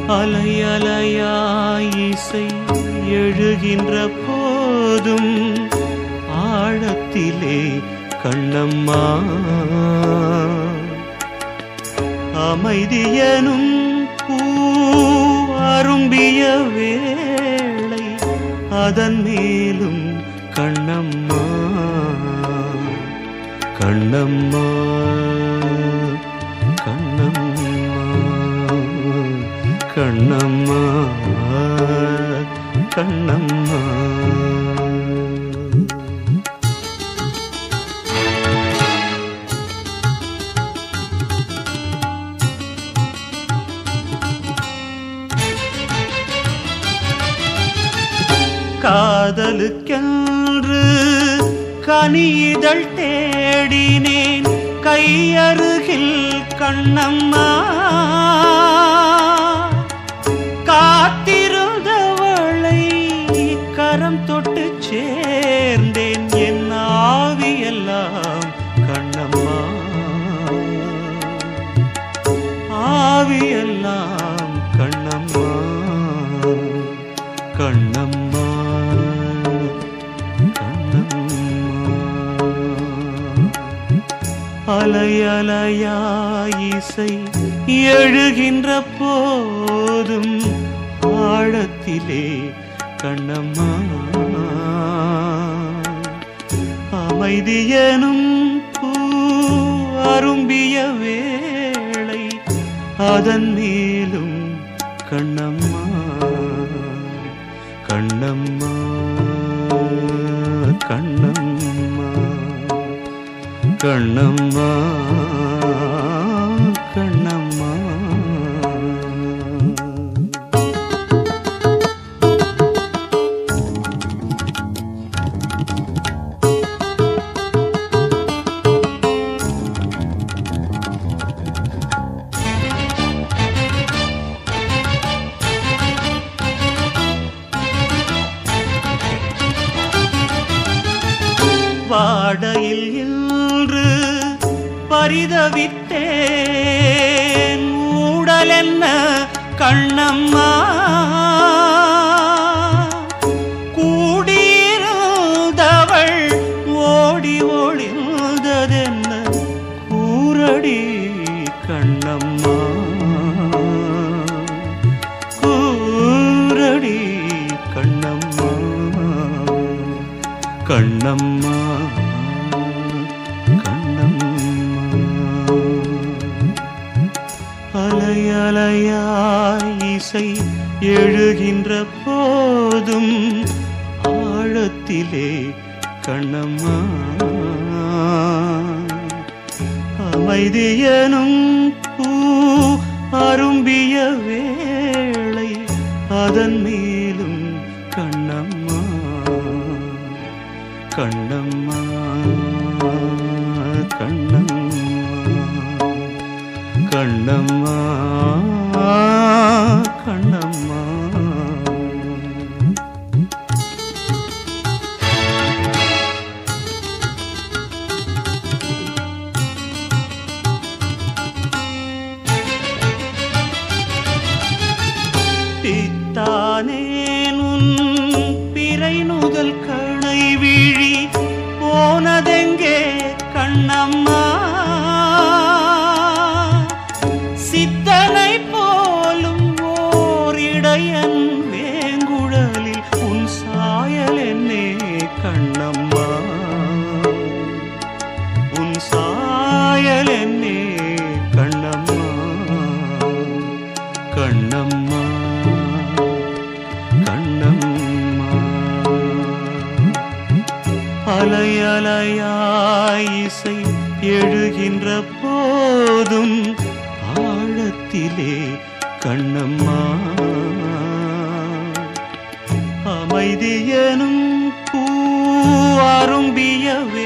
அலை அலையாய் இசை எழுகின்ற போதும் ஆழத்திலே கண்ணம்மா அமைதியனும் பூ அரும்பிய வேளை அதன் மேலும் கண்ணம்மா கண்ணம்மா கண்ணம்மா கண்ணம்மா கண்ணம்மா காதலுக்கென்று கனிதழ் தேடினேன் கையருகில் கண்ணம்மா காத்திருந்தவளை கரம் தொட்டு சேர்ந்தேன் என் ஆவியெல்லாம் கண்ணம்மா ஆவியெல்லாம் கண்ணம்மா கண்ணம்மா கண்ணம்மா அலை அலையாய் இசை எழுகின்ற போதும் ஆழத்திலே கண்ணம்மா அமைதியனும் பூ அரும்பிய வேளை அதன் மேலும் கண்ணம்மா கண்ணம்மா கண்ணம்மா கண்ணம்மா கண்ணம்மா வாடையில் இன்று பரிதவித்தேன் ஊடல் என்ன கண்ணம்மா கூடியிருந்தவள் ஓடி ஒளிந்ததென்ன கூரடி கண்ணம்மா கூரடி கண்ணம்மா கண்ணம்மா கண்ணம்மா அலை அலையாய் இசை எழுகின்ற போதும் ஆழத்திலே கண்ணம்மா அமைதியனும் பூ அரும்பிய வேளை அதன் மேலும் கண்ணம்மா கண்ணம்மா கண்ணம்மா கண்ணம்மா கண்ணம்மா பித்தானேன் உன் பிறை நுதல் கணை விழி போனதெங்கே கண்ணம்மா சித்தனை போலும் ஓர் இடையன் வேங்குழலில் உன் சாயல் என்னே கண்ணம்மா உன் சாயல் என்னே கண்ணம்மா கண்ணம்மா கண்ணம்மா அலை அலையாய் இசை எழுகின்ற போதும் ஆழத்திலே கண்ணம்மா அமைதியனும் பூ அரும்பிய